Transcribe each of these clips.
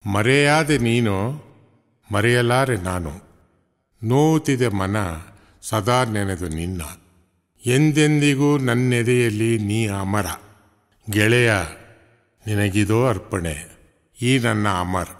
ಮರೆಯಾದೆ ನೀನು ಮರೆಯಲಾರೆ ನಾನು ನೋವುತ್ತಿದೆ ಮನ ಸದಾ ನೆನೆದು ನಿನ್ನ ಎಂದೆಂದಿಗೂ ನನ್ನೆದೆಯಲ್ಲಿ ನೀ ಅಮರ ಗೆಳೆಯ ನಿನಗಿದೋ ಅರ್ಪಣೆ ಈ ನನ್ನ ಅಮರ್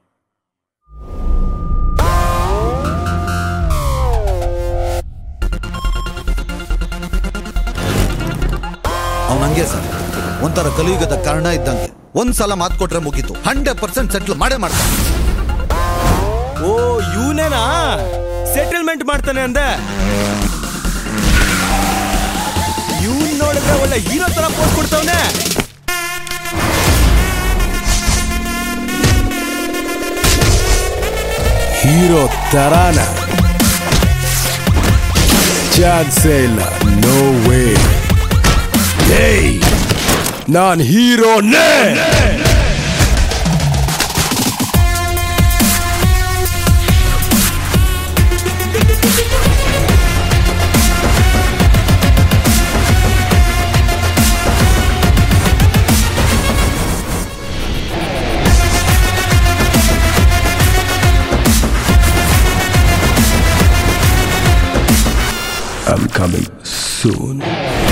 ಅವನಂಗೆ ಸರ್ ಒಂಥರ ಕಲಿಯುಗದ ಕಾರಣ ಇದ್ದಂಗೆ ಒಂದ್ಸಲ ಮಾತು ಕೊಟ್ರೆ ಮುಗೀತು ಹಂಡ್ರೆಡ್ ಪರ್ಸೆಂಟ್ ಸೆಟ್ಲ್ ಮಾಡೇ ಮಾಡ್ತಾನೆ ಓ ಇವನೇನಾ ಸೆಟಲ್ಮೆಂಟ್ ಮಾಡ್ತಾನೆ ಅಂದೆ ಇವನ್ ನೋಡಿದ್ರೆ ಒಳ್ಳೆ ಹೀರೋ ತರ ಪೋಸ್ಟ್ ಕೊಡ್ತಾವನೆ ಹೀರೋ ತರಾನ ಚಾನ್ಸೇ ಇಲ್ಲ ನೋ ವೇ ಏಯ್ ನಾನ್ ಹೀರೋನೇ I'm coming soon.